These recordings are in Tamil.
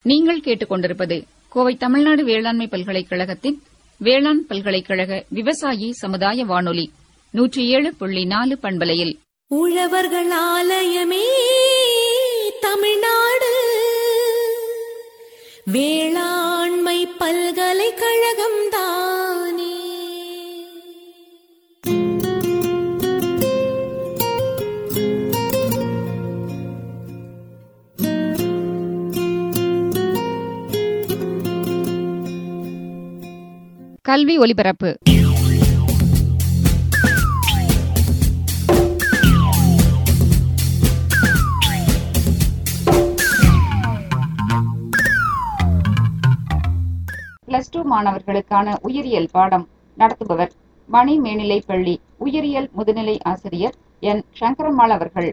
நீங்கள் கேட்டுக்கொண்டிருப்பது கோவை தமிழ்நாடு வேளாண்மை பல்கலைக்கழகத்தின் வேளாண் பல்கலைக்கழக விவசாயி சமுதாய வானொலி நூற்றி ஏழு புள்ளி நாலு பண்பலையில் உழவர்கள் ஆலயமே தமிழ்நாடு வேளாண்மை பல்கலைக்கழகம் தானே கல்வி ஒலிபரப்பு பிளஸ் டூ மாணவர்களுக்கான உயிரியல் பாடம் நடத்துபவர் மணி மேனிலை பள்ளி உயிரியல் முதுநிலை ஆசிரியர் என் சங்கரம்மாள் அவர்கள்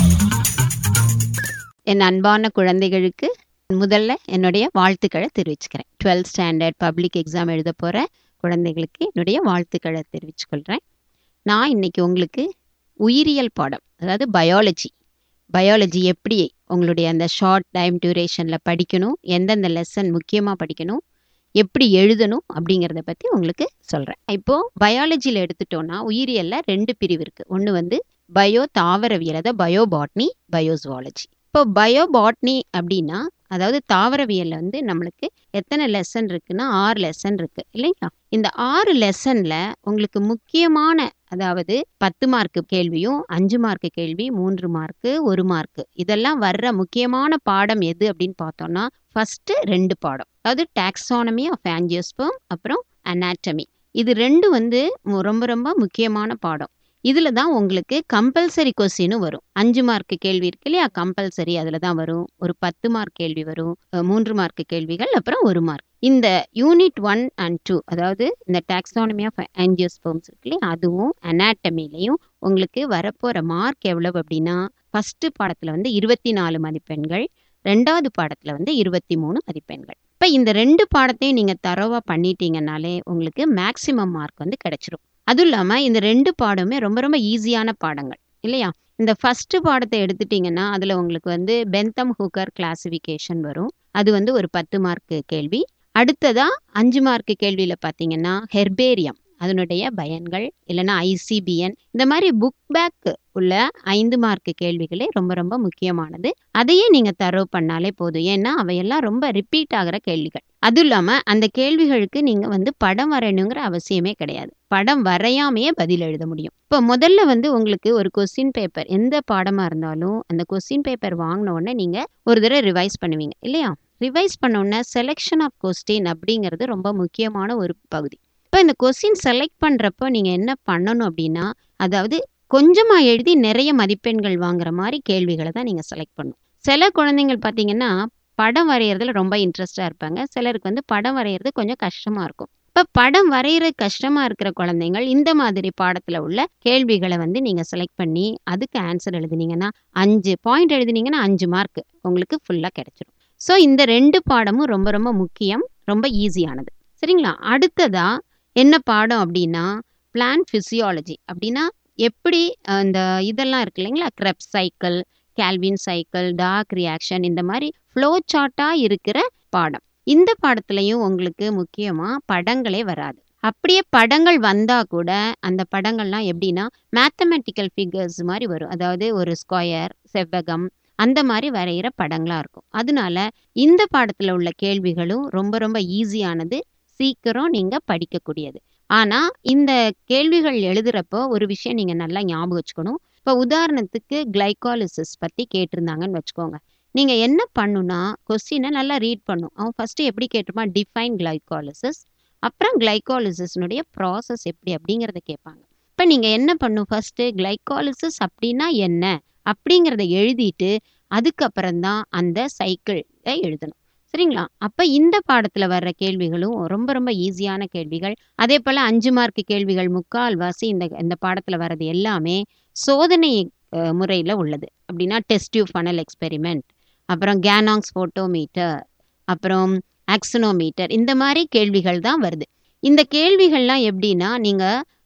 என் அன்பான குழந்தைகளுக்கு முதல்ல என்னுடைய வாழ்த்துக்களை தெரிவிச்சுக்கிறேன் டுவெல்த் ஸ்டாண்டர்ட் பப்ளிக் எக்ஸாம் எழுத போகிற குழந்தைகளுக்கு என்னுடைய வாழ்த்துக்களை தெரிவிச்சுக்கொள்கிறேன் நான் இன்னைக்கு உங்களுக்கு உயிரியல் பாடம் அதாவது பயாலஜி பயாலஜி எப்படி உங்களுடைய அந்த ஷார்ட் டைம் டியூரேஷனில் படிக்கணும் எந்தெந்த லெசன் முக்கியமாக படிக்கணும் எப்படி எழுதணும் அப்படிங்கிறத பற்றி உங்களுக்கு சொல்கிறேன் இப்போது பயாலஜியில் எடுத்துட்டோன்னா உயிரியலில் ரெண்டு பிரிவு இருக்குது ஒன்று வந்து பயோ தாவரவியல் அதாவது பயோபாட்னி பயோசுவாலஜி இப்போ பயோபாட்னி அப்படின்னா அதாவது தாவரவியல்ல வந்து நம்மளுக்கு எத்தனை லெசன் இருக்குன்னா ஆறு லெசன் இருக்கு இல்லைங்களா இந்த ஆறு லெசன்ல உங்களுக்கு முக்கியமான அதாவது பத்து மார்க்கு கேள்வியும் அஞ்சு மார்க்கு கேள்வி மூன்று மார்க்கு ஒரு மார்க்கு இதெல்லாம் வர்ற முக்கியமான பாடம் எது அப்படின்னு பார்த்தோம்னா ஃபர்ஸ்ட் ரெண்டு பாடம் அதாவது டாக்ஸானமி ஆஃப் ஆஞ்சியோஸ்பம் அப்புறம் அனாட்டமி இது ரெண்டு வந்து மு- ரொம்ப ரொம்ப முக்கியமான பாடம் இதுல தான் உங்களுக்கு கம்பல்சரி கொஸ்டினும் வரும் அஞ்சு மார்க் கேள்வி இருக்கு இல்லையா கம்பல்சரி அதுல தான் வரும் ஒரு பத்து மார்க் கேள்வி வரும் அஹ் மூன்று மார்க் கேள்விகள் அப்புறம் ஒரு மார்க் இந்த யூனிட் ஒன் அண்ட் டூ அதாவது இந்த டாக்ஸானமி ஆஃப் ஆஞ்சியோஸ்போம்ஸ் இருக்கு இல்லையா அதுவும் அனாட்டமிலையும் உங்களுக்கு வரப்போற மார்க் எவ்வளவு அப்படின்னா ஃபர்ஸ்ட் பாடத்துல வந்து இருபத்தி நாலு மதிப்பெண்கள் ரெண்டாவது பாடத்துல வந்து இருபத்தி மூணு மதிப்பெண்கள் இப்ப இந்த ரெண்டு பாடத்தையும் நீங்க தரவா பண்ணிட்டீங்கனாலே உங்களுக்கு மேக்சிமம் மார்க் வந்து கிடைச்சிரும் அதுவும் இல்லாம இந்த ரெண்டு பாடமே ரொம்ப ரொம்ப ஈஸியான பாடங்கள் இல்லையா இந்த ஃபர்ஸ்ட் பாடத்தை எடுத்துட்டீங்கன்னா அதுல உங்களுக்கு வந்து பென்தம் ஹூக்கர் கிளாசிஃபிகேஷன் வரும் அது வந்து ஒரு பத்து மார்க் கேள்வி அடுத்ததா அஞ்சு மார்க் கேள்வியில பாத்தீங்கன்னா ஹெர்பேரியம் அதனுடைய பயன்கள் இல்லைன்னா ஐசிபிஎன் இந்த மாதிரி புக் பேக் உள்ள ஐந்து மார்க் கேள்விகளே ரொம்ப ரொம்ப முக்கியமானது அதையே நீங்க தரவு பண்ணாலே போதும் ஏன்னா அவையெல்லாம் ரொம்ப ரிப்பீட் ஆகிற கேள்விகள் அதுவும் இல்லாம அந்த கேள்விகளுக்கு நீங்க வந்து படம் வரையணுங்கிற அவசியமே கிடையாது படம் வரையாமையே பதில் எழுத முடியும் இப்போ முதல்ல வந்து உங்களுக்கு ஒரு கொஸ்டின் பேப்பர் எந்த பாடமா இருந்தாலும் அந்த கொஸ்டின் பேப்பர் வாங்கின உடனே நீங்க ஒரு தடவை ரிவைஸ் பண்ணுவீங்க இல்லையா ரிவைஸ் பண்ண உடனே செலெக்ஷன் ஆஃப் கொஸ்டின் அப்படிங்கிறது ரொம்ப முக்கியமான ஒரு பகுதி இப்போ இந்த கொஸ்டின் செலக்ட் பண்றப்போ நீங்க என்ன பண்ணணும் அப்படின்னா அதாவது கொஞ்சமா எழுதி நிறைய மதிப்பெண்கள் வாங்குற மாதிரி கேள்விகளை தான் நீங்க செலக்ட் பண்ணணும் சில குழந்தைங்கள் பார்த்தீங்கன்னா படம் வரைகிறதுல ரொம்ப இன்ட்ரெஸ்டா இருப்பாங்க சிலருக்கு வந்து படம் வரைகிறது கொஞ்சம் கஷ்டமா இருக்கும் இப்ப படம் வரைகிற கஷ்டமா இருக்கிற குழந்தைகள் இந்த மாதிரி பாடத்துல உள்ள கேள்விகளை வந்து நீங்க செலக்ட் பண்ணி அதுக்கு ஆன்சர் எழுதுனீங்கன்னா அஞ்சு பாயிண்ட் எழுதுனீங்கன்னா அஞ்சு மார்க் உங்களுக்கு ஃபுல்லா கிடைச்சிடும் ஸோ இந்த ரெண்டு பாடமும் ரொம்ப ரொம்ப முக்கியம் ரொம்ப ஈஸியானது சரிங்களா அடுத்ததா என்ன பாடம் அப்படின்னா பிளான் பிசியாலஜி அப்படின்னா எப்படி அஹ், இந்த இதெல்லாம் இருக்கு இல்லைங்களா Krebs cycle Calvin cycle dark reaction இந்த மாதிரி ஃப்ளோ சார்ட்டா இருக்கிற பாடம் இந்த பாடத்துலயும் உங்களுக்கு முக்கியமா படங்களே வராது அப்படியே படங்கள் வந்தா கூட அந்த படங்கள்லாம் எப்படின்னா மேத்தமெட்டிக்கல் ஃபிகர்ஸ் மாதிரி வரும் அதாவது ஒரு ஸ்கொயர் செவ்வகம் அந்த மாதிரி வரைகிற படங்களா இருக்கும் அதனால இந்த பாடத்துல உள்ள கேள்விகளும் ரொம்ப ரொம்ப ஈஸியானது சீக்கிரம் நீங்க படிக்கக்கூடியது ஆனா இந்த கேள்விகள் எழுதுறப்போ ஒரு விஷயம் நீங்க நல்லா ஞாபகம் வச்சுக்கணும் இப்போ உதாரணத்துக்கு கிளைகாலிசிஸ் பத்தி கேட்டிருந்தாங்கன்னு வச்சுக்கோங்க நீங்க என்ன பண்ணுனா கொஸ்டினை நல்லா ரீட் பண்ணும் அவன் ஃபர்ஸ்ட் எப்படி கேட்டிருப்பான் டிஃபைன் கிளைகாலிசிஸ் அப்புறம் கிளைகாலிசிஸ்னுடைய ப்ராசஸ் எப்படி அப்படிங்கிறத கேட்பாங்க இப்போ நீங்க என்ன பண்ணும் ஃபர்ஸ்ட் கிளைகாலிசிஸ் அப்படின்னா என்ன அப்படிங்கிறத எழுதிட்டு அதுக்கப்புறம் தான் அந்த சைக்கிளை எழுதணும் சரிங்களா அப்ப இந்த பாடத்துல வர்ற கேள்விகளும் ரொம்ப ரொம்ப ஈஸியான கேள்விகள் அதே போல அஞ்சு மார்க் கேள்விகள் முக்கால்வாசி இந்த இந்த பாடத்துல வர்றது எல்லாமே சோதனை அஹ், முறையில உள்ளது அப்படின்னா டெஸ்ட் ஃபனல் எக்ஸ்பெரிமெண்ட் அப்புறம் கேனாங்ஸ் ஃபோட்டோமீட்டர் அப்புறம் ஆக்சனோமீட்டர் இந்த மாதிரி கேள்விகள் தான் வருது இந்த கேள்விகள்லாம் எப்படின்னா நீங்க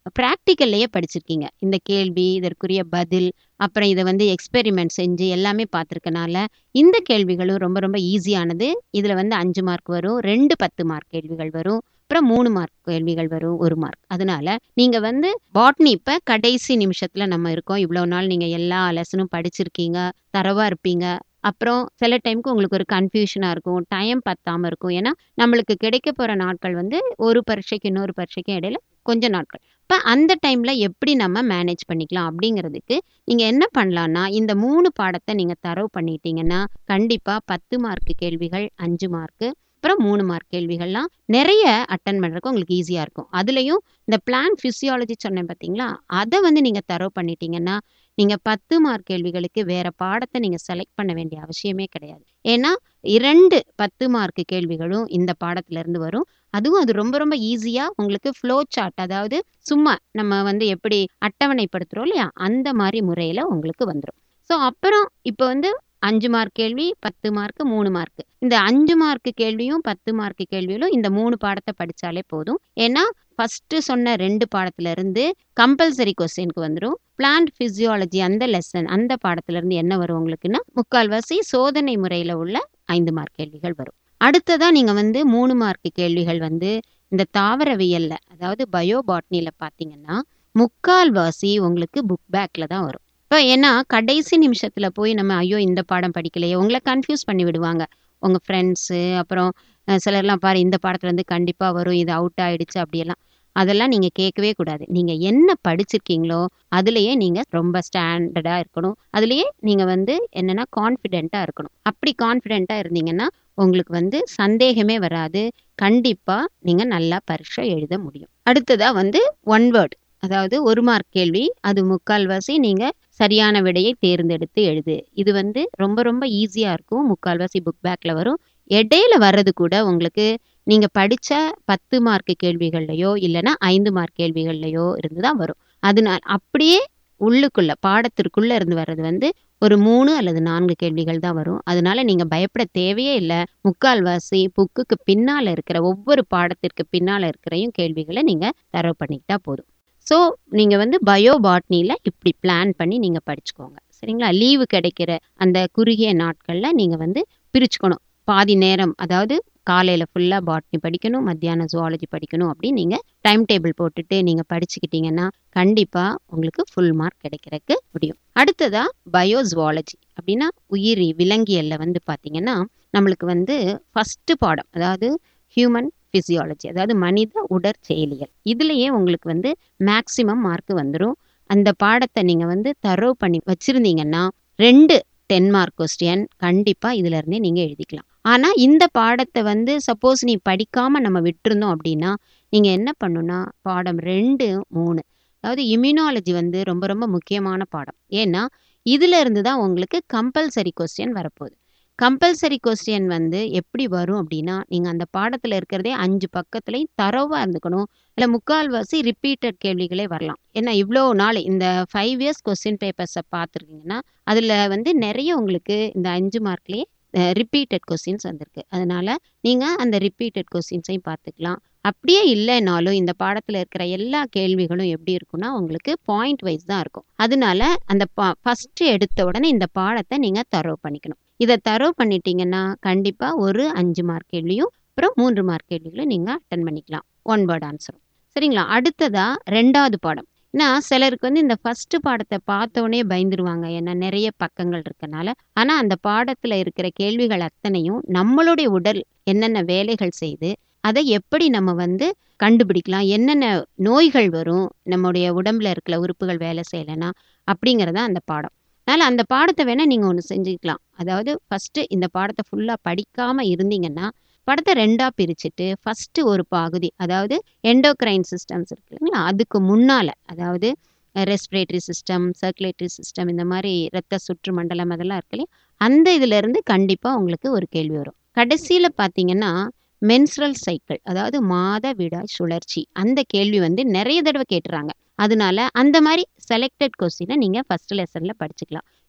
ப்ராக்டிக்கல்லையே படிச்சிருக்கீங்க இந்த கேள்வி இதற்குரிய பதில் அப்புறம் இதை வந்து எக்ஸ்பெரிமெண்ட் செஞ்சு எல்லாமே பார்த்துருக்கனால இந்த கேள்விகளும் ரொம்ப ரொம்ப ஈஸியானது இதில் வந்து அஞ்சு மார்க் வரும் ரெண்டு பத்து மார்க் கேள்விகள் வரும் அப்புறம் மூணு மார்க் கேள்விகள் வரும் ஒரு மார்க் அதனால நீங்கள் வந்து பாட்னி இப்போ கடைசி நிமிஷத்தில் நம்ம இருக்கோம் இவ்வளோ நாள் நீங்கள் எல்லா லெசனும் படிச்சிருக்கீங்க தரவாக இருப்பீங்க அப்புறம் சில டைமுக்கு உங்களுக்கு ஒரு கன்ஃபியூஷனாக இருக்கும் டைம் பத்தாமல் இருக்கும் ஏன்னா நம்மளுக்கு கிடைக்க போகிற நாட்கள் வந்து ஒரு பரீட்சைக்கு இன்னொரு பரீட்சைக்கும் இடையில கொஞ்ச நாட்கள் இப்போ அந்த டைமில் எப்படி நம்ம மேனேஜ் பண்ணிக்கலாம் அப்படிங்கிறதுக்கு நீங்கள் என்ன பண்ணலான்னா இந்த மூணு பாடத்தை நீங்கள் தரவு பண்ணிட்டீங்கன்னா கண்டிப்பாக பத்து மார்க் கேள்விகள் அஞ்சு மார்க்கு அப்புறம் மூணு மார்க் கேள்விகள்லாம் நிறைய அட்டன் பண்ணுறதுக்கு உங்களுக்கு ஈஸியாக இருக்கும் அதுலேயும் இந்த பிளான் ஃபிசியாலஜி சொன்னேன் பார்த்தீங்களா அதை வந்து நீங்கள் தரவு பண்ணிட்டீங்கன்னா நீங்கள் பத்து மார்க் கேள்விகளுக்கு வேற பாடத்தை நீங்கள் செலக்ட் பண்ண வேண்டிய அவசியமே கிடையாது ஏன்னா இரண்டு பத்து மார்க் கேள்விகளும் இந்த பாடத்துல இருந்து வரும் அதுவும் அது ரொம்ப ரொம்ப ஈஸியாக உங்களுக்கு ஃப்ளோ சார்ட் அதாவது சும்மா நம்ம வந்து எப்படி அட்டவணைப்படுத்துகிறோம் இல்லையா அந்த மாதிரி முறையில் உங்களுக்கு வந்துடும் ஸோ அப்புறம் இப்போ வந்து அஞ்சு மார்க் கேள்வி பத்து மார்க் மூணு மார்க் இந்த அஞ்சு மார்க் கேள்வியும் பத்து மார்க் கேள்வியிலும் இந்த மூணு பாடத்தை படிச்சாலே போதும் ஏன்னா ஃபர்ஸ்ட் சொன்ன ரெண்டு பாடத்துல இருந்து கம்பல்சரி கொஸ்டினுக்கு வந்துடும் பிளான்ட் பிசியாலஜி அந்த லெசன் அந்த பாடத்துல இருந்து என்ன வரும் உங்களுக்குன்னா முக்கால்வாசி சோதனை முறையில உள்ள ஐந்து மார்க் கேள்விகள் வரும் அடுத்ததா நீங்க வந்து மூணு மார்க் கேள்விகள் வந்து இந்த தாவரவியல்ல அதாவது பயோ பாட்னில பாத்தீங்கன்னா முக்கால்வாசி உங்களுக்கு புக் பேக்ல தான் வரும் இப்போ ஏன்னா கடைசி நிமிஷத்துல போய் நம்ம ஐயோ இந்த பாடம் படிக்கலையே உங்களை கன்ஃபியூஸ் பண்ணி விடுவாங்க உங்க ஃப்ரெண்ட்ஸு அப்புறம் அஹ், சிலர்லாம் பாரு இந்த பாடத்துல இருந்து கண்டிப்பா வரும் இது அவுட் ஆயிடுச்சு அப்படியெல்லாம் அதெல்லாம் நீங்க கேட்கவே கூடாது நீங்க என்ன படிச்சிருக்கீங்களோ அதுலயே நீங்க ரொம்ப ஸ்டாண்டர்டா இருக்கணும் அதுலயே நீங்க வந்து என்னன்னா கான்ஃபிடென்ட்டா இருக்கணும் அப்படி கான்ஃபிடென்ட்டா இருந்தீங்கன்னா உங்களுக்கு வந்து சந்தேகமே வராது கண்டிப்பா நீங்க நல்லா பரீட்சை எழுத முடியும் அடுத்ததா வந்து ஒன் வேர்ட் அதாவது ஒரு மார்க் கேள்வி அது முக்கால்வாசி நீங்க சரியான விடையை தேர்ந்தெடுத்து எழுது இது வந்து ரொம்ப ரொம்ப ஈஸியா இருக்கும் முக்கால்வாசி புக் பேக்ல வரும் இடையில வர்றது கூட உங்களுக்கு நீங்க படிச்ச பத்து மார்க் கேள்விகள்லையோ இல்லைன்னா ஐந்து மார்க் கேள்விகள்லையோ இருந்து தான் வரும் அதனால அப்படியே உள்ளுக்குள்ள பாடத்திற்குள்ள இருந்து வர்றது வந்து ஒரு மூணு அல்லது நான்கு கேள்விகள் தான் வரும் அதனால நீங்க பயப்பட தேவையே இல்லை முக்கால்வாசி புக்குக்கு பின்னால இருக்கிற ஒவ்வொரு பாடத்திற்கு பின்னால இருக்கிறையும் கேள்விகளை நீங்க தரவு பண்ணிக்கிட்டா போதும் ஸோ நீங்க வந்து பயோ பாட்னில இப்படி பிளான் பண்ணி நீங்க படிச்சுக்கோங்க சரிங்களா லீவு கிடைக்கிற அந்த குறுகிய நாட்கள்ல நீங்க வந்து பிரிச்சுக்கணும் பாதி நேரம் அதாவது காலையில ஃபுல்லா பாட்னி படிக்கணும் மத்தியானம் ஜுவாலஜி படிக்கணும் அப்படின்னு நீங்க டைம் டேபிள் போட்டுட்டு நீங்க படிச்சுக்கிட்டீங்கன்னா கண்டிப்பா உங்களுக்கு ஃபுல் மார்க் கிடைக்கிறதுக்கு முடியும் அடுத்ததா பயோ ஜுவாலஜி அப்படின்னா உயிரி விலங்கியல்ல வந்து பாத்தீங்கன்னா நம்மளுக்கு வந்து ஃபர்ஸ்ட் பாடம் அதாவது ஹியூமன் பிசியாலஜி அதாவது மனித உடற்செயலியல் இதுலயே உங்களுக்கு வந்து மேக்சிமம் மார்க் வந்துடும் அந்த பாடத்தை நீங்க வந்து தரவு பண்ணி வச்சிருந்தீங்கன்னா ரெண்டு டென் மார்க் கொஸ்டின் கண்டிப்பா இதுல இருந்தே நீங்க எழுதிக்கலாம் ஆனா இந்த பாடத்தை வந்து சப்போஸ் நீ படிக்காம நம்ம விட்டுருந்தோம் அப்படின்னா நீங்க என்ன பண்ணுனா பாடம் ரெண்டு மூணு அதாவது இம்யூனாலஜி வந்து ரொம்ப ரொம்ப முக்கியமான பாடம் ஏன்னா இதுல இருந்து தான் உங்களுக்கு கம்பல்சரி கொஸ்டின் வரப்போகுது கம்பல்சரி கொஸ்டின் வந்து எப்படி வரும் அப்படின்னா நீங்கள் அந்த பாடத்தில் இருக்கிறதே அஞ்சு பக்கத்துலையும் தரவாக இருந்துக்கணும் இல்லை முக்கால்வாசி ரிப்பீட்டட் கேள்விகளே வரலாம் ஏன்னா இவ்வளோ நாள் இந்த ஃபைவ் இயர்ஸ் கொஸ்டின் பேப்பர்ஸை பார்த்துருக்கீங்கன்னா அதில் வந்து நிறைய உங்களுக்கு இந்த அஞ்சு மார்க்லேயே ரிப்பீட்டட் கொஸ்டின்ஸ் வந்திருக்கு அதனால நீங்கள் அந்த ரிப்பீட்டட் கொஸ்டின்ஸையும் பார்த்துக்கலாம் அப்படியே இல்லைனாலும் இந்த பாடத்தில் இருக்கிற எல்லா கேள்விகளும் எப்படி இருக்கும்னா உங்களுக்கு பாயிண்ட் வைஸ் தான் இருக்கும் அதனால அந்த பா ஃபஸ்ட்டு எடுத்த உடனே இந்த பாடத்தை நீங்கள் தரவு பண்ணிக்கணும் இதை தரவு பண்ணிட்டீங்கன்னா கண்டிப்பாக ஒரு அஞ்சு மார்க் கேள்வியும் அப்புறம் மூன்று மார்க் கேள்விகளும் நீங்கள் அட்டன் பண்ணிக்கலாம் ஒன் வேர்ட் ஆன்சரும் சரிங்களா அடுத்ததா ரெண்டாவது பாடம் ஏன்னா சிலருக்கு வந்து இந்த ஃபர்ஸ்ட் பாடத்தை பார்த்த உடனே பயந்துருவாங்க ஏன்னா நிறைய பக்கங்கள் இருக்கனால ஆனா அந்த பாடத்துல இருக்கிற கேள்விகள் அத்தனையும் நம்மளுடைய உடல் என்னென்ன வேலைகள் செய்து அதை எப்படி நம்ம வந்து கண்டுபிடிக்கலாம் என்னென்ன நோய்கள் வரும் நம்முடைய உடம்புல இருக்கிற உறுப்புகள் வேலை செய்யலைன்னா அப்படிங்கிறதா அந்த பாடம் அதனால் அந்த பாடத்தை வேணால் நீங்கள் ஒன்று செஞ்சுக்கலாம் அதாவது ஃபஸ்ட்டு இந்த பாடத்தை ஃபுல்லாக படிக்காமல் இருந்தீங்கன்னா படத்தை ரெண்டாக பிரிச்சுட்டு ஃபஸ்ட்டு ஒரு பகுதி அதாவது எண்டோக்ரைன் சிஸ்டம்ஸ் இருக்கு இல்லைங்களா அதுக்கு முன்னால் அதாவது ரெஸ்பிரேட்டரி சிஸ்டம் சர்க்குலேட்டரி சிஸ்டம் இந்த மாதிரி இரத்த சுற்று மண்டலம் அதெல்லாம் இருக்கு இல்லையா அந்த இதுலேருந்து கண்டிப்பாக உங்களுக்கு ஒரு கேள்வி வரும் கடைசியில் பார்த்தீங்கன்னா மென்ஸ்ட்ரல் சைக்கிள் அதாவது மாத விடாய் சுழற்சி அந்த கேள்வி வந்து நிறைய தடவை கேட்டுறாங்க அதனால அந்த மாதிரி செலக்டட் கொஸ்டினை நீங்கள் ஃபர்ஸ்ட் லெசனில் படிச்சுக்கலாம்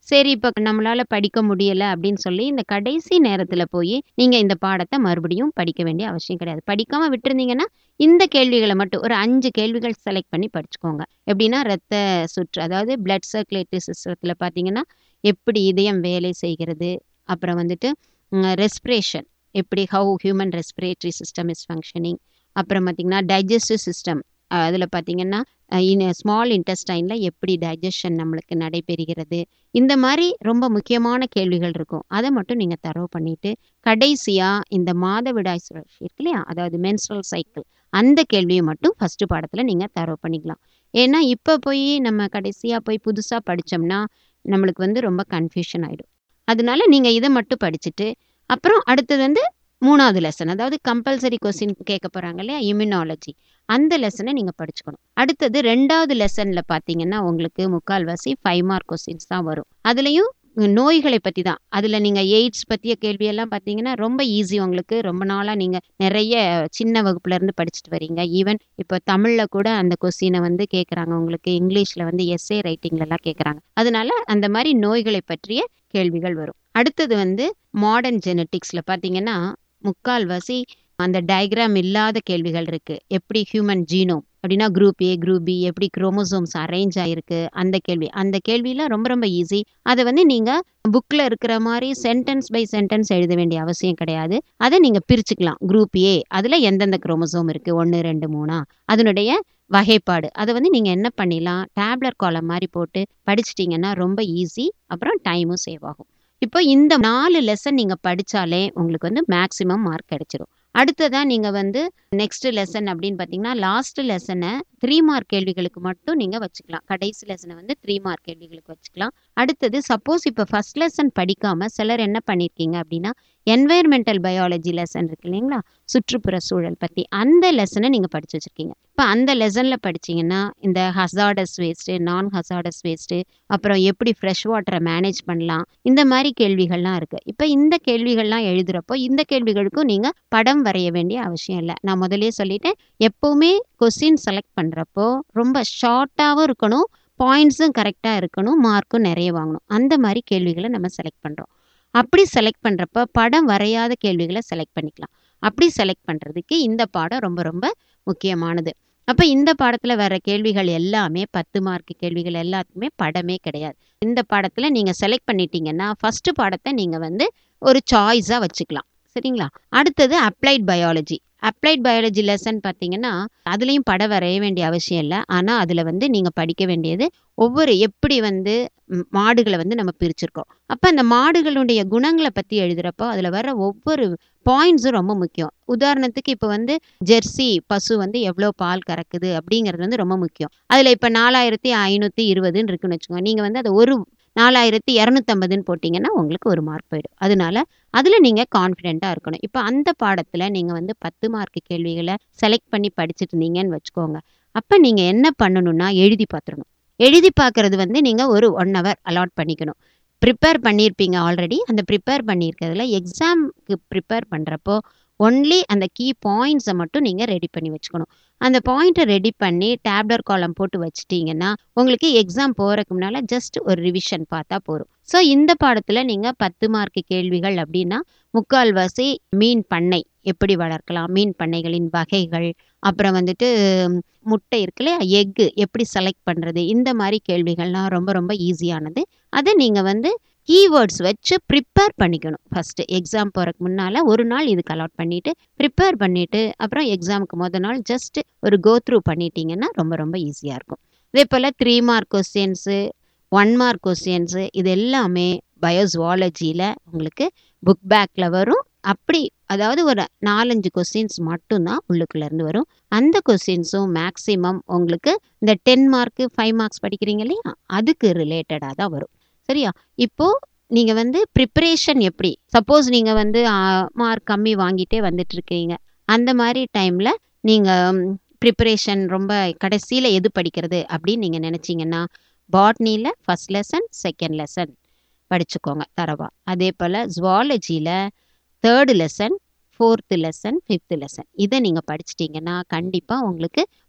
சரி இப்போ நம்மளால படிக்க முடியல அப்படின்னு சொல்லி இந்த கடைசி நேரத்துல போய் நீங்க இந்த பாடத்தை மறுபடியும் படிக்க வேண்டிய அவசியம் கிடையாது படிக்காம விட்டுருந்தீங்கன்னா இந்த கேள்விகளை மட்டும் ஒரு அஞ்சு கேள்விகள் செலக்ட் பண்ணி படிச்சுக்கோங்க எப்படின்னா ரத்த சுற்று அதாவது பிளட் சர்க்குலேட்டரி சிஸ்டத்துல பாத்தீங்கன்னா எப்படி இதயம் வேலை செய்கிறது அப்புறம் வந்துட்டு ரெஸ்பிரேஷன் எப்படி how human respiratory system is functioning அப்புறம் பார்த்தீங்கன்னா டைஜஸ்டிவ் சிஸ்டம் அதில் பார்த்தீங்கன்னா ஸ்மால் இன்டெஸ்டைனில் எப்படி டைஜஷன் நம்மளுக்கு நடைபெறுகிறது இந்த மாதிரி ரொம்ப முக்கியமான கேள்விகள் இருக்கும் அதை மட்டும் நீங்கள் தரவு பண்ணிட்டு கடைசியாக இந்த மாதவிடாய் சுழற்சி இருக்கு இல்லையா அதாவது மென்ஸ்ட்ரல் சைக்கிள் அந்த கேள்வியை மட்டும் ஃபர்ஸ்ட் பாடத்தில் நீங்கள் தரவு பண்ணிக்கலாம் ஏன்னா இப்போ போய் நம்ம கடைசியாக போய் புதுசாக படித்தோம்னா நம்மளுக்கு வந்து ரொம்ப கன்ஃபியூஷன் ஆகிடும் அதனால நீங்கள் இதை மட்டும் படிச்சுட்டு அப்புறம் அடுத்தது வந்து மூணாவது லெசன் அதாவது கம்பல்சரி கொஸ்டின் கேட்க போகிறாங்க இல்லையா இம்யூனாலஜி அந்த லெசனை நீங்கள் படிச்சுக்கணும் அடுத்தது ரெண்டாவது லெசனில் பார்த்தீங்கன்னா உங்களுக்கு முக்கால்வாசி ஃபைவ் மார்க் கொஸ்டின்ஸ் தான் வரும் அதுலேயும் நோய்களை பற்றி தான் அதில் நீங்கள் எய்ட்ஸ் பற்றிய கேள்வியெல்லாம் பார்த்தீங்கன்னா ரொம்ப ஈஸி உங்களுக்கு ரொம்ப நாளாக நீங்கள் நிறைய சின்ன வகுப்புலேருந்து படிச்சுட்டு வரீங்க ஈவன் இப்போ தமிழில் கூட அந்த கொஸ்டினை வந்து கேட்குறாங்க உங்களுக்கு இங்கிலீஷில் வந்து எஸ்ஏ ரைட்டிங்லலாம் கேட்குறாங்க அதனால அந்த மாதிரி நோய்களை பற்றிய கேள்விகள் வரும் அடுத்தது வந்து மாடர்ன் ஜெனட்டிக்ஸில் பார்த்தீங்கன்னா முக்கால்வாசி அந்த டயக்ராம் இல்லாத கேள்விகள் இருக்கு எப்படி ஹியூமன் ஜீனோம் அப்படின்னா குரூப் ஏ குரூப் பி எப்படி குரோமோசோம்ஸ் அரேஞ்ச் ஆயிருக்கு அந்த கேள்வி அந்த கேள்வியெல்லாம் ரொம்ப ரொம்ப ஈஸி அதை வந்து நீங்க புக்ல இருக்கிற மாதிரி சென்டென்ஸ் பை சென்டென்ஸ் எழுத வேண்டிய அவசியம் கிடையாது அதை நீங்க பிரிச்சுக்கலாம் குரூப் ஏ அதுல எந்தெந்த குரோமோசோம் இருக்கு ஒன்று ரெண்டு மூணா அதனுடைய வகைப்பாடு அதை வந்து நீங்க என்ன பண்ணிடலாம் டேப்லெட் காலம் மாதிரி போட்டு படிச்சிட்டிங்கன்னா ரொம்ப ஈஸி அப்புறம் டைமும் சேவ் ஆகும் இப்போ இந்த நாலு லெசன் நீங்க படிச்சாலே உங்களுக்கு வந்து மேக்சிமம் மார்க் கிடைச்சிரும் அடுத்ததா நீங்க வந்து நெக்ஸ்ட் லெசன் அப்படின்னு பாத்தீங்கன்னா லாஸ்ட் லெசனை த்ரீ மார்க் கேள்விகளுக்கு மட்டும் நீங்க வச்சுக்கலாம் கடைசி லெசனை வந்து த்ரீ மார்க் கேள்விகளுக்கு வச்சுக்கலாம் அடுத்தது சப்போஸ் இப்போ ஃபர்ஸ்ட் லெசன் படிக்காம சிலர் என்ன பண்ணிருக்கீங்க அப்படின்னா என்வாயர்மெண்டல் பயாலஜி லெசன் இருக்கு இல்லைங்களா சுற்றுப்புற சூழல் பத்தி அந்த லெசனை நீங்க படிச்சு வச்சிருக்கீங்க இப்போ அந்த லெசன்ல படிச்சீங்கன்னா இந்த hazardous waste non hazardous waste அப்புறம் எப்படி ஃப்ரெஷ் வாட்டரை மேனேஜ் பண்ணலாம் இந்த மாதிரி கேள்விகள்லாம் இருக்கு இப்போ இந்த கேள்விகள்லாம் எழுதுறப்போ இந்த கேள்விகளுக்கும் நீங்க படம் வரைய வேண்டிய அவசியம் இல்லை நான் முதலே சொல்லிட்டேன் எப்பவுமே கொஸ்டின் செலக்ட் பண்றப்போ ரொம்ப ஷார்ட்டாகவும் இருக்கணும் பாயிண்ட்ஸும் கரெக்டாக இருக்கணும் மார்க்கும் நிறைய வாங்கணும் அந்த மாதிரி கேள்விகளை நம்ம செலக்ட் பண்ணுறோம் அப்படி செலக்ட் பண்ணுறப்ப படம் வரையாத கேள்விகளை செலக்ட் பண்ணிக்கலாம் அப்படி செலக்ட் பண்ணுறதுக்கு இந்த பாடம் ரொம்ப ரொம்ப முக்கியமானது அப்போ இந்த பாடத்தில் வர கேள்விகள் எல்லாமே பத்து மார்க் கேள்விகள் எல்லாத்துக்குமே படமே கிடையாது இந்த பாடத்தில் நீங்கள் செலக்ட் பண்ணிட்டீங்கன்னா ஃபர்ஸ்ட் பாடத்தை நீங்கள் வந்து ஒரு சாய்ஸாக வச்சுக்கலாம் சரிங்களா அடுத்தது applied biology applied biology lesson பார்த்தீங்கன்னா அதுலேயும் படம் வரைய வேண்டிய அவசியம் இல்லை ஆனால் அதில் வந்து நீங்கள் படிக்க வேண்டியது ஒவ்வொரு எப்படி வந்து ம், மாடுகளை வந்து நம்ம பிரிச்சிருக்கோம் அப்போ அந்த மாடுகளுடைய குணங்களை பற்றி எழுதுகிறப்போ அதில் வர ஒவ்வொரு பாயிண்ட்ஸும் ரொம்ப முக்கியம் உதாரணத்துக்கு இப்போ வந்து ஜெர்சி பசு வந்து எவ்வளோ பால் கறக்குது அப்படிங்கிறது வந்து ரொம்ப முக்கியம் அதில் இப்போ நாலாயிரத்தி ஐநூற்றி இருபதுன்னு இருக்குன்னு வச்சுக்கோங்க நீங்கள் வந்து அதை ஒரு நாலாயிரத்தி இரநூத்தம்பதுன்னு போட்டிங்கன்னா உங்களுக்கு ஒரு மார்க் போயிடும் அதனால அதில் நீங்கள் கான்ஃபிடென்ட்டாக இருக்கணும் இப்போ அந்த பாடத்தில் நீங்கள் வந்து பத்து மார்க் கேள்விகளை செலக்ட் பண்ணி படிச்சுட்டு இருந்தீங்கன்னு வச்சுக்கோங்க அப்போ நீங்கள் என்ன பண்ணணும்னா எழுதி பார்த்துடணும் எழுதி பார்க்கறது வந்து நீங்கள் ஒரு ஒன் ஹவர் அலாட் பண்ணிக்கணும் ப்ரிப்பேர் பண்ணியிருப்பீங்க ஆல்ரெடி அந்த ப்ரிப்பேர் பண்ணியிருக்கிறதுல எக்ஸாம்க்கு ப்ரிப்பேர் பண்ணுறப்போ ஒன்லி அந்த கீ பாயிண்ட்ஸை மட்டும் நீங்கள் ரெடி பண்ணி வச்சுக்கணும் அந்த பாயிண்ட்டை ரெடி பண்ணி டேப்லர் காலம் போட்டு வச்சிட்டிங்கன்னா உங்களுக்கு எக்ஸாம் போகிறதுக்கு முன்னால் ஜஸ்ட் ஒரு ரிவிஷன் பார்த்தா போதும் ஸோ இந்த பாடத்தில் நீங்கள் பத்து மார்க் கேள்விகள் அப்படின்னா முக்கால்வாசி மீன் பண்ணை எப்படி வளர்க்கலாம் மீன் பண்ணைகளின் வகைகள் அப்புறம் வந்துட்டு ம், முட்டை இருக்கு இல்லையா எக்கு எப்படி செலக்ட் பண்ணுறது இந்த மாதிரி கேள்விகள்லாம் ரொம்ப ரொம்ப ஈஸியானது அதை நீங்கள் வந்து கீவேர்ட்ஸ் வச்சு ப்ரிப்பேர் பண்ணிக்கணும் ஃபர்ஸ்ட் எக்ஸாம் போகிறதுக்கு முன்னால் ஒரு நாள் இதுக்கு அலாட் பண்ணிட்டு ப்ரிப்பேர் பண்ணிட்டு அப்புறம் எக்ஸாமுக்கு முத நாள் ஜஸ்ட் ஒரு கோ த்ரூ பண்ணிட்டீங்கன்னா ரொம்ப ரொம்ப ஈஸியாக இருக்கும் இதே போல் three mark questions one mark questions இது எல்லாமே பயோசுவாலஜியில் உங்களுக்கு புக் பேக்கில் வரும் அப்படி அதாவது ஒரு நாலஞ்சு கொஸ்டின்ஸ் மட்டும்தான் உள்ளுக்குள்ள இருந்து வரும் அந்த கொஸ்டின்ஸும் மேக்ஸிமம் உங்களுக்கு இந்த டென் மார்க்கு ஃபைவ் மார்க்ஸ் படிக்கிறீங்க இல்லையா அதுக்கு ரிலேட்டடாக தான் வரும் சரியா இப்போ நீங்க வந்து ப்ரிப்பரேஷன் எப்படி சப்போஸ் நீங்க வந்து மார்க் கம்மி வாங்கிட்டே வந்துட்டு இருக்கீங்க அந்த மாதிரி டைம்ல நீங்க ப்ரிப்பரேஷன் ரொம்ப கடைசியில எது படிக்கிறது அப்படின்னு நீங்க நினைச்சீங்கன்னா பாட்னியில் ஃபர்ஸ்ட் லெசன் செகண்ட் லெசன் படிச்சுக்கோங்க தரவா அதே போல் ஜுவாலஜியில் third lesson fourth lesson fifth lesson இதை நீங்கள் படிச்சிட்டிங்கன்னா கண்டிப்பாக உங்களுக்கு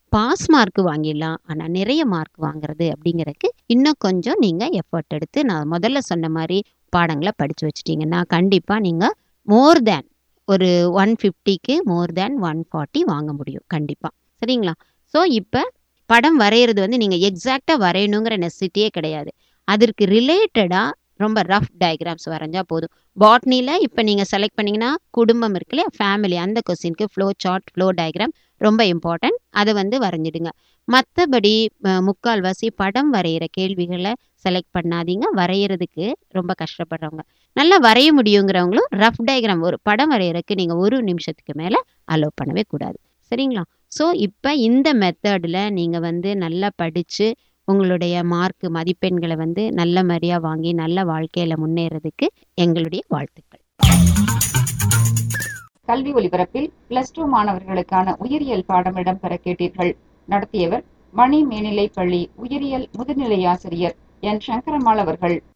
பாஸ் மார்க் வாங்கிடலாம் ஆனால் நிறைய மார்க் வாங்குறது அப்படிங்கிறதுக்கு இன்னும் கொஞ்சம் நீங்கள் எஃபர்ட் எடுத்து நான் முதல்ல சொன்ன மாதிரி பாடங்களை படித்து வச்சிட்டிங்கன்னா கண்டிப்பாக நீங்கள் மோர் தேன் ஒரு ஒன் ஃபிஃப்டிக்கு மோர் தேன் ஒன் ஃபார்ட்டி வாங்க முடியும் கண்டிப்பாக சரிங்களா ஸோ இப்போ படம் வரைகிறது வந்து நீங்கள் எக்ஸாக்டாக வரையணுங்கிற நெசிட்டியே கிடையாது அதற்கு ரிலேட்டடாக ரொம்ப ரஃப் டயக்ராம்ஸ் வரைஞ்சா போதும் பாட்னியில் இப்போ நீங்கள் செலக்ட் பண்ணிங்கன்னா குடும்பம் இருக்கு இல்லையா ஃபேமிலி அந்த கொஸ்டினுக்கு ஃப்ளோ சார்ட் ஃப்ளோ டயக்ராம் ரொம்ப இம்பார்ட்டன்ட் அதை வந்து வரைஞ்சிடுங்க மற்றபடி முக்கால்வாசி படம் வரைகிற கேள்விகளை செலக்ட் பண்ணாதீங்க வரைகிறதுக்கு ரொம்ப கஷ்டப்படுறவங்க நல்லா வரைய முடியுங்கிறவங்களும் ரஃப் டயக்ராம் ஒரு படம் வரைகிறதுக்கு நீங்கள் ஒரு நிமிஷத்துக்கு மேலே அலோவ் பண்ணவே கூடாது சரிங்களா ஸோ இப்போ இந்த மெத்தடில் நீங்கள் வந்து நல்லா படித்து உங்களுடைய மார்க் மதிப்பெண்களை வந்து நல்ல மாதிரியாக வாங்கி நல்ல வாழ்க்கையில் முன்னேறதுக்கு எங்களுடைய வாழ்த்துக்கள் கல்வி ஒலிபரப்பில் பிளஸ் டூ மாணவர்களுக்கான உயிரியல் பாடம் இடம்பெற கேட்டீர்கள் நடத்தியவர் மணி மேல்நிலைப் பள்ளி உயிரியல் முதுநிலை ஆசிரியர் என் சங்கரம்மாள் அவர்கள்